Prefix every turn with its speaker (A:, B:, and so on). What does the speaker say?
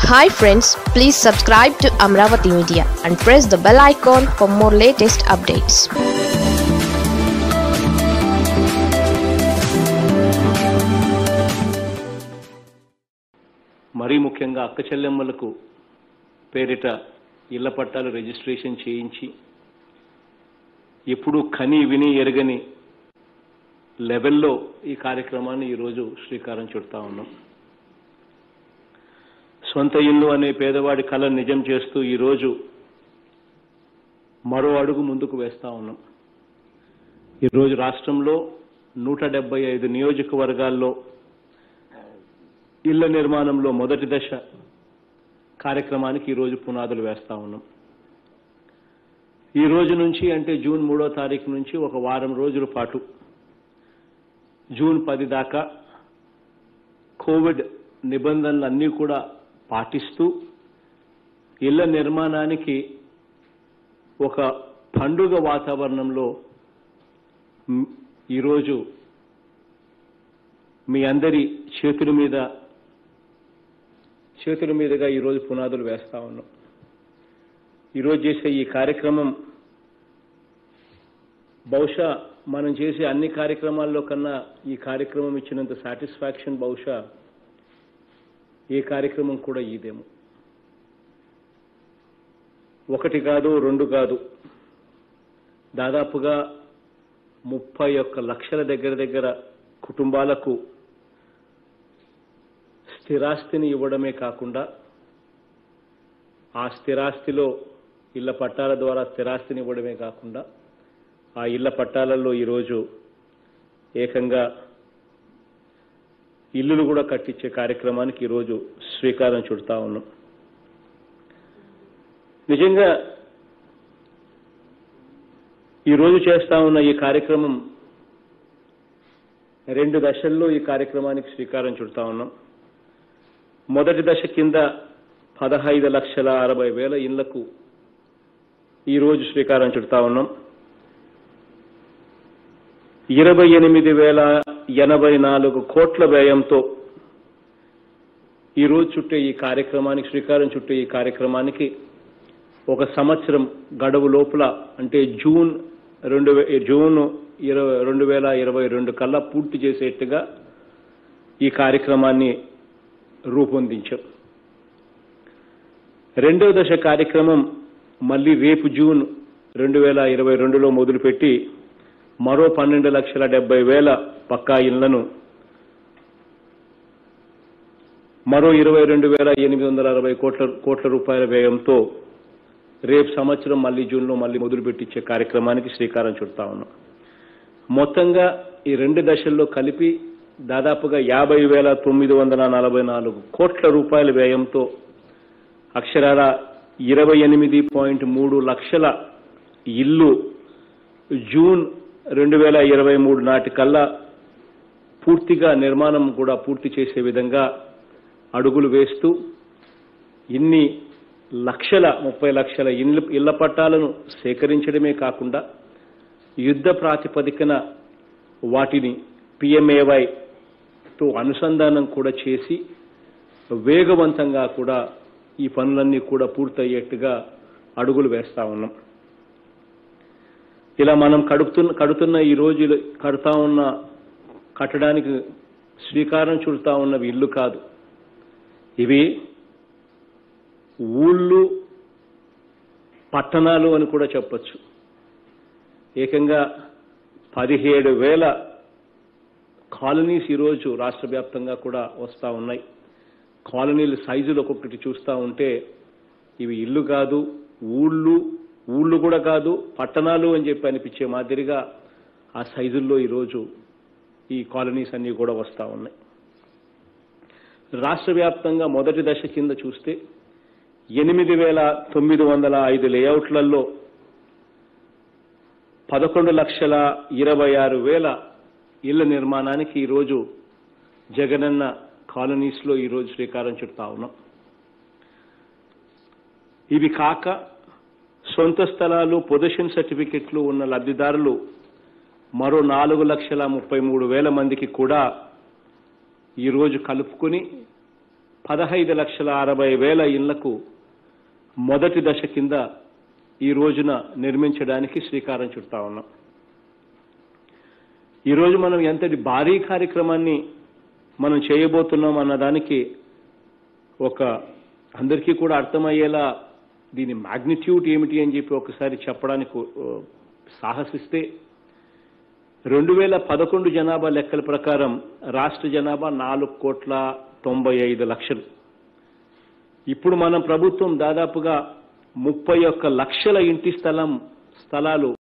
A: hi friends please subscribe to Amaravati media and press the bell icon for more latest updates
B: మరీ ముఖ్యంగా అక్క చెల్లెమ్మలకు పేరిట ఇళ్ల పట్టాలు రిజిస్ట్రేషన్ చేయించి ఎప్పుడూ కని విని ఎరగని లెవెల్లో ఈ కార్యక్రమాన్ని ఈరోజు శ్రీకారం చుడతా ఉన్నాం సొంత ఇల్లు అనే పేదవాడి కళ నిజం చేస్తూ ఈరోజు మరో అడుగు ముందుకు వేస్తా ఉన్నాం ఈరోజు రాష్ట్రంలో నూట డెబ్బై ఐదు నియోజకవర్గాల్లో ఇళ్ల నిర్మాణంలో మొదటి దశ కార్యక్రమానికి ఈరోజు పునాదులు వేస్తా ఉన్నాం ఈ రోజు నుంచి అంటే జూన్ మూడో తారీఖు నుంచి ఒక వారం రోజుల పాటు జూన్ పది దాకా కోవిడ్ నిబంధనలన్నీ కూడా పాటిస్తూ ఇళ్ల నిర్మాణానికి ఒక పండుగ వాతావరణంలో మ్, ఈరోజు మీ అందరి చేతుల మీద చేతుల మీదుగా ఈరోజు పునాదులు వేస్తా ఉన్నాం ఈరోజు చేసే ఈ కార్యక్రమం బహుశా మనం చేసే అన్ని కార్యక్రమాల్లో కన్నా ఈ కార్యక్రమం ఇచ్చినంత సాటిస్ఫాక్షన్ బహుశా ఏ కార్యక్రమం కూడా ఇదేమో ఒకటి కాదు రెండు కాదు దాదాపుగా ముప్పై ఒక్క లక్షల దగ్గర దగ్గర కుటుంబాలకు స్థిరాస్తిని ఇవ్వడమే కాకుండా ఆ స్థిరాస్తిలో ఇళ్ల పట్టాల ద్వారా స్థిరాస్తిని ఇవ్వడమే కాకుండా ఆ ఇళ్ల పట్టాలలో ఈరోజు ఏకంగా ఇల్లులు కూడా కట్టించే కార్యక్రమానికి ఈరోజు శ్రీకారం చుడతా ఉన్నాం నిజంగా ఈరోజు చేస్తా ఉన్న ఈ కార్యక్రమం రెండు దశల్లో ఈ కార్యక్రమానికి శ్రీకారం చుడతా ఉన్నాం మొదటి దశ కింద పదహైదు లక్షల అరవై వేల ఇళ్లకు ఈరోజు శ్రీకారం చుడతా ఉన్నాం ఇరవై ఎనిమిది వేల ఎనభై నాలుగు కోట్ల వ్యయంతో ఈరోజు చుట్టే ఈ కార్యక్రమానికి శ్రీకారం చుట్టే ఈ కార్యక్రమానికి ఒక సంవత్సరం గడువు లోపల అంటే జూన్ రెండు వే జూన్ ఇరవై రెండు వేల ఇరవై రెండు కల్లా పూర్తి చేసేట్టుగా ఈ కార్యక్రమాన్ని రూపొందించాం రెండో దశ కార్యక్రమం మళ్ళీ రేపు జూన్ రెండు వేల ఇరవై రెండులో మొదలుపెట్టి మరో పన్నెండు లక్షల డెబ్బై వేల పక్కా ఇళ్లను మరో ఇరవై రెండు వేల ఎనిమిది వందల అరవై కోట్ల కోట్ల రూపాయల వ్యయంతో రేపు సంవత్సరం మళ్ళీ జూన్లో మళ్ళీ మొదలుపెట్టించే కార్యక్రమానికి శ్రీకారం చుడతా ఉన్నాం మొత్తంగా ఈ రెండు దశల్లో కలిపి దాదాపుగా యాభై వేల తొమ్మిది వందల నలభై నాలుగు కోట్ల రూపాయల వ్యయంతో అక్షరాల ఇరవై ఎనిమిది పాయింట్ మూడు లక్షల ఇల్లు జూన్ రెండు వేల ఇరవై మూడు నాటికల్లా పూర్తిగా నిర్మాణం కూడా పూర్తి చేసే విధంగా అడుగులు వేస్తూ ఇన్ని లక్షల ముప్పై లక్షల ఇళ్ళ ఇళ్ల పట్టాలను సేకరించడమే కాకుండా యుద్ధ ప్రాతిపదికన వాటిని పిఎంఏవైతో అనుసంధానం కూడా చేసి వేగవంతంగా కూడా ఈ పనులన్నీ కూడా పూర్తయ్యేట్టుగా అడుగులు వేస్తా ఉన్నాం ఇలా మనం కడుపుతున్న కడుతున్న ఈ రోజు కడుతా ఉన్న కట్టడానికి శ్రీకారం చుడతా ఉన్నవి ఇల్లు కాదు ఇవి ఊళ్ళు పట్టణాలు అని కూడా చెప్పొచ్చు ఏకంగా పదిహేడు వేల కాలనీస్ ఈరోజు రాష్ట్ర వ్యాప్తంగా కూడా వస్తూ ఉన్నాయి కాలనీల సైజులు ఒక్కొక్కటి చూస్తూ ఉంటే ఇవి ఇల్లు కాదు ఊళ్ళు ఊళ్ళు కూడా కాదు పట్టణాలు అని చెప్పి అనిపించే మాదిరిగా ఆ సైజుల్లో ఈరోజు ఈ కాలనీస్ అన్నీ కూడా వస్తూ ఉన్నాయి రాష్ట్ర వ్యాప్తంగా మొదటి దశ కింద చూస్తే ఎనిమిది వేల తొమ్మిది వందల ఐదు లేఅవుట్లలో పదకొండు లక్షల ఇరవై ఆరు వేల ఇళ్ల నిర్మాణానికి ఈరోజు జగనన్న కాలనీస్లో ఈరోజు శ్రీకారం చుడతా ఉన్నాం ఇవి కాక సొంత స్థలాలు పొజిషన్ సర్టిఫికెట్లు ఉన్న లబ్ధిదారులు మరో నాలుగు లక్షల ముప్పై మూడు వేల మందికి కూడా ఈరోజు కలుపుకొని పదహైదు లక్షల అరవై వేల ఇళ్లకు మొదటి దశ కింద ఈ రోజున నిర్మించడానికి శ్రీకారం చుడతా ఉన్నాం ఈరోజు మనం ఎంతటి భారీ కార్యక్రమాన్ని మనం చేయబోతున్నాం అన్నదానికి ఒక అందరికీ కూడా అర్థమయ్యేలా దీని మ్యాగ్నిట్యూడ్ ఏమిటి అని చెప్పి ఒకసారి చెప్పడానికి ఆ, సాహసిస్తే రెండు వేల పదకొండు జనాభా లెక్కల ప్రకారం రాష్ట్ర జనాభా నాలుగు కోట్ల తొంభై ఐదు లక్షలు ఇప్పుడు మన ప్రభుత్వం దాదాపుగా ముప్పై ఒక్క లక్షల ఇంటి స్థలం స్థలాలు